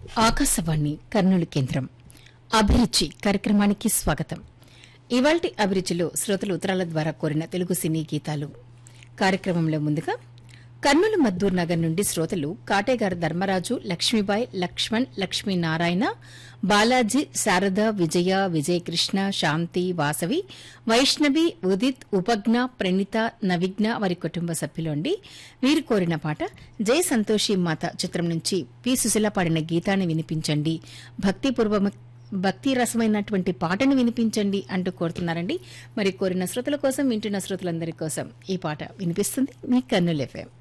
ఆకాశవాణి కర్నూలు కేంద్రం అభిరుచి కార్యక్రమానికి స్వాగతం ఇవాల్టి అభిరుచిలో శ్రోతలు ఉత్తరాల ద్వారా కోరిన తెలుగు సినీ గీతాలు కార్యక్రమంలో ముందుగా కర్నూలు మద్దూర్ నగర్ నుండి శ్రోతలు కాటేగారు ధర్మరాజు లక్ష్మీబాయి లక్ష్మణ్ లక్ష్మీనారాయణ బాలాజీ శారద విజయ విజయకృష్ణ శాంతి వాసవి వైష్ణవి ఉదిత్ ఉపజ్ఞ ప్రణిత నవిఘ్న వారి కుటుంబ సభ్యులండి వీరు కోరిన పాట జై సంతోషి మాత చిత్రం నుంచి పి సుశీల పాడిన గీతాన్ని వినిపించండి భక్తిపూర్వ భక్తి రసమైనటువంటి పాటను వినిపించండి అంటూ కోరుతున్నారండి మరి కోరిన శ్రోతల కోసం వింటున్న శ్రోతలందరి కోసం ఈ పాట వినిపిస్తుంది మీ కన్నులు ఎఫ్ఎం